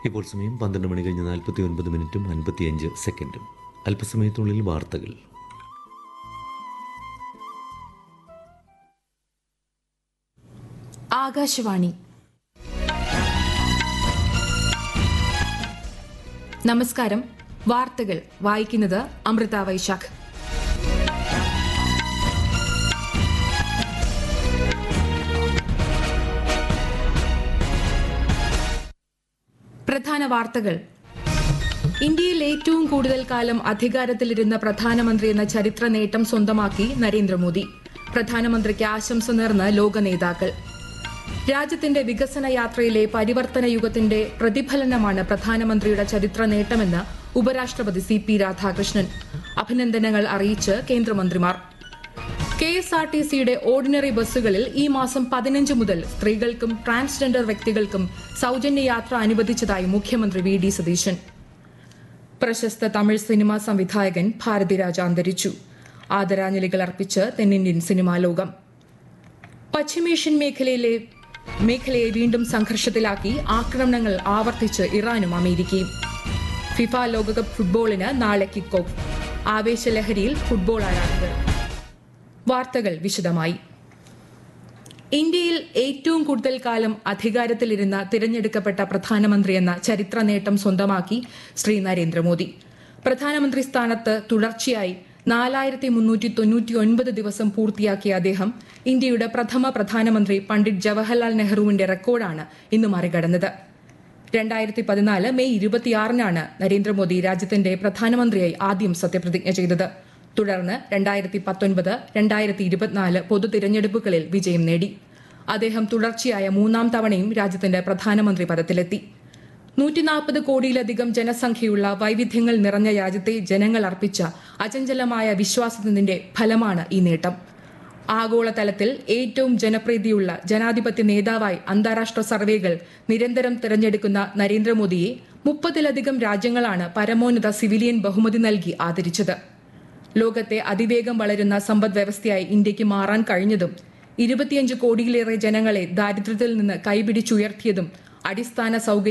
ഇപ്പോൾ സമയം പന്ത്രണ്ട് മണി കഴിഞ്ഞ് നാൽപ്പത്തി ഒൻപത് മിനിറ്റും അൻപത്തിയഞ്ച് സെക്കൻഡും അല്പസമയത്തുള്ളിൽ വാർത്തകൾ ആകാശവാണി നമസ്കാരം വാർത്തകൾ വായിക്കുന്നത് അമൃത വൈശാഖ് പ്രധാന വാർത്തകൾ ഇന്ത്യയിൽ ഏറ്റവും കൂടുതൽ കാലം അധികാരത്തിലിരുന്ന പ്രധാനമന്ത്രി എന്ന ചരിത്ര നേട്ടം സ്വന്തമാക്കി നരേന്ദ്രമോദി പ്രധാനമന്ത്രിക്ക് ആശംസ നേർന്ന് ലോക നേതാക്കൾ രാജ്യത്തിന്റെ വികസന യാത്രയിലെ പരിവർത്തന യുഗത്തിന്റെ പ്രതിഫലനമാണ് പ്രധാനമന്ത്രിയുടെ ചരിത്ര നേട്ടമെന്ന് ഉപരാഷ്ട്രപതി സി പി രാധാകൃഷ്ണൻ അഭിനന്ദനങ്ങൾ അറിയിച്ച് കേന്ദ്രമന്ത്രിമാർ കെ എസ് ആർ ടി സിയുടെ ഓർഡിനറി ബസ്സുകളിൽ ഈ മാസം പതിനഞ്ച് മുതൽ സ്ത്രീകൾക്കും ട്രാൻസ്ജെൻഡർ വ്യക്തികൾക്കും സൗജന്യ യാത്ര അനുവദിച്ചതായി മുഖ്യമന്ത്രി വി ഡി സതീശൻ പ്രശസ്ത തമിഴ് സിനിമാ സംവിധായകൻ ഭാരതിരാജ അന്തരിച്ചു ആദരാഞ്ജലികൾ അർപ്പിച്ച് തെന്നിന്ത്യൻ സിനിമാ ലോകം പശ്ചിമേഷ്യൻ മേഖലയിലെ മേഖലയെ വീണ്ടും സംഘർഷത്തിലാക്കി ആക്രമണങ്ങൾ ആവർത്തിച്ച് ഇറാനും അമേരിക്കയും ഫിഫ ലോകകപ്പ് ഫുട്ബോളിന് നാളെ കിക്ക് ഓഫ് ആവേശലഹരിയിൽ ഫുട്ബോൾ ആരാധകർ വാർത്തകൾ വിശദമായി ഇന്ത്യയിൽ ഏറ്റവും കൂടുതൽ കാലം അധികാരത്തിലിരുന്ന തിരഞ്ഞെടുക്കപ്പെട്ട പ്രധാനമന്ത്രി എന്ന ചരിത്ര നേട്ടം സ്വന്തമാക്കി ശ്രീ നരേന്ദ്രമോദി പ്രധാനമന്ത്രി സ്ഥാനത്ത് തുടർച്ചയായി നാലായിരത്തി മുന്നൂറ്റി തൊണ്ണൂറ്റി ഒൻപത് ദിവസം പൂർത്തിയാക്കിയ അദ്ദേഹം ഇന്ത്യയുടെ പ്രഥമ പ്രധാനമന്ത്രി പണ്ഡിറ്റ് ജവഹർലാൽ നെഹ്റുവിന്റെ റെക്കോർഡാണ് ഇന്ന് മറികടന്നത് രണ്ടായിരത്തി പതിനാല് മെയ് ഇരുപത്തിയാറിനാണ് നരേന്ദ്രമോദി രാജ്യത്തിന്റെ പ്രധാനമന്ത്രിയായി ആദ്യം സത്യപ്രതിജ്ഞ ചെയ്തത് തുടർന്ന് രണ്ടായിരത്തി പത്തൊൻപത് രണ്ടായിരത്തി ഇരുപത്തിനാല് പൊതു തിരഞ്ഞെടുപ്പുകളിൽ വിജയം നേടി അദ്ദേഹം തുടർച്ചയായ മൂന്നാം തവണയും രാജ്യത്തിന്റെ പ്രധാനമന്ത്രി പദത്തിലെത്തി നൂറ്റിനാൽപ്പത് കോടിയിലധികം ജനസംഖ്യയുള്ള വൈവിധ്യങ്ങൾ നിറഞ്ഞ രാജ്യത്തെ ജനങ്ങൾ അർപ്പിച്ച അചഞ്ചലമായ വിശ്വാസത്തിന്റെ ഫലമാണ് ഈ നേട്ടം ആഗോളതലത്തിൽ ഏറ്റവും ജനപ്രീതിയുള്ള ജനാധിപത്യ നേതാവായി അന്താരാഷ്ട്ര സർവേകൾ നിരന്തരം തിരഞ്ഞെടുക്കുന്ന നരേന്ദ്രമോദിയെ മുപ്പതിലധികം രാജ്യങ്ങളാണ് പരമോന്നത സിവിലിയൻ ബഹുമതി നൽകി ആദരിച്ചത് ലോകത്തെ അതിവേഗം വളരുന്ന സമ്പദ് വ്യവസ്ഥയായി ഇന്ത്യക്ക് മാറാൻ കഴിഞ്ഞതും ഇരുപത്തിയഞ്ച് കോടിയിലേറെ ജനങ്ങളെ ദാരിദ്ര്യത്തിൽ നിന്ന് കൈപിടിച്ചുയർത്തിയതും അടിസ്ഥാന സൗകര്യ